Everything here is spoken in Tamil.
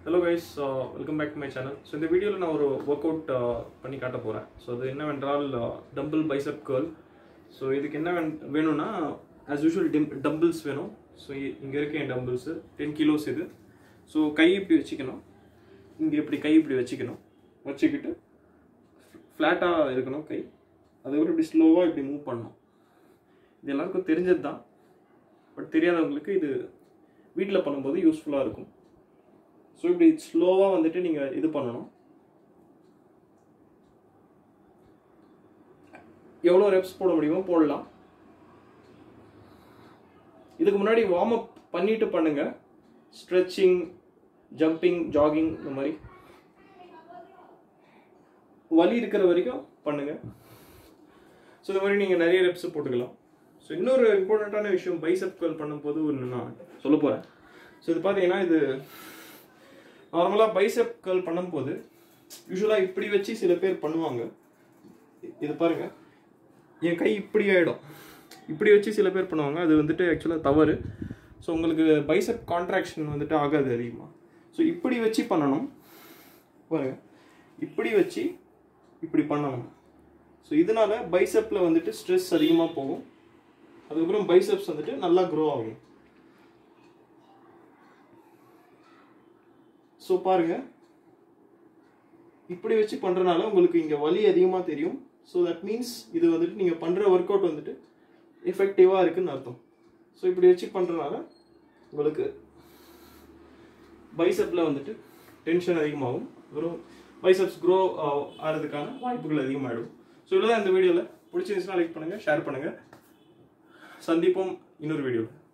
hello guys welcome back to my channel so இந்த வீடியோவில் நான் ஒரு ஒர்க் அவுட் பண்ணி காட்ட போகிறேன் ஸோ அது என்னவென்றால் டம்பிள் பைசப் கேர்ள் ஸோ இதுக்கு என்ன வேண்- வேணும்னா ஆஸ் யூஷுவல் டிம் டம்பிள்ஸ் வேணும் ஸோ இங்கே இருக்க என் டம்பிள்ஸு டென் கிலோஸ் இது ஸோ கை இப்படி வச்சுக்கணும் இங்கே இப்படி கை இப்படி வச்சுக்கணும் வச்சுக்கிட்டு ஃப்ளாட்டாக இருக்கணும் கை அதுக்கப்புறம் இப்படி ஸ்லோவாக இப்படி மூவ் பண்ணணும் இது எல்லாருக்கும் தெரிஞ்சது தான் பட் தெரியாதவங்களுக்கு இது வீட்டில் பண்ணும்போது யூஸ்ஃபுல்லாக இருக்கும் ஸோ இப்படி ஸ்லோவாக வந்துட்டு நீங்கள் இது பண்ணணும் எவ்வளோ ரெப்ஸ் போட முடியுமோ போடலாம் இதுக்கு முன்னாடி வார்ம் அப் பண்ணிட்டு பண்ணுங்க ஸ்ட்ரெச்சிங் ஜம்பிங் ஜாகிங் இந்த மாதிரி வலி இருக்கிற வரைக்கும் பண்ணுங்க ஸோ இந்த மாதிரி நீங்கள் நிறைய ரெப்ஸ் போட்டுக்கலாம் ஸோ இன்னொரு இம்பார்ட்டண்ட்டான விஷயம் பைசப் கேர்ள் பண்ணும்போது ஒன்று நான் சொல்ல போகிறேன் ஸோ இது பார்த்தீங்கன்னா இது நார்மலாக பைசப் கேர்ள் பண்ணும்போது யூஸ்வலாக இப்படி வச்சு சில பேர் பண்ணுவாங்க இது பாருங்க என் கை இப்படி ஆகிடும் இப்படி வச்சு சில பேர் பண்ணுவாங்க அது வந்துட்டு ஆக்சுவலாக தவறு ஸோ உங்களுக்கு பைசப் கான்ட்ராக்ஷன் வந்துட்டு ஆகாது அதிகமாக ஸோ இப்படி வச்சு பண்ணணும் பாருங்க இப்படி வச்சு இப்படி பண்ணணும் ஸோ இதனால பைசப்பில் வந்துட்டு ஸ்ட்ரெஸ் அதிகமாக போகும் அதுக்கப்புறம் பைசப்ஸ் வந்துட்டு நல்லா க்ரோ ஆகும் ஸோ பாருங்க இப்படி வச்சு பண்றதுனால உங்களுக்கு இங்க வலி அதிகமாக தெரியும் ஸோ தட் மீன்ஸ் இது வந்துட்டு நீங்க பண்ற ஒர்க் அவுட் வந்துட்டு எஃபெக்டிவா இருக்குன்னு அர்த்தம் ஸோ இப்படி வச்சு பண்றதுனால உங்களுக்கு பைசப்ல வந்துட்டு டென்ஷன் அதிகமாகும் அப்புறம் பைசப்ஸ் க்ரோ ஆகிறதுக்கான வாய்ப்புகள் அதிகமாகிடும் ஸோ இவ்வளோதான் இந்த வீடியோவில் பிடிச்சிருந்துச்சுன்னா லைக் பண்ணுங்க ஷேர் பண்ணுங்க சந்திப்போம் இன்னொரு வீடியோவில்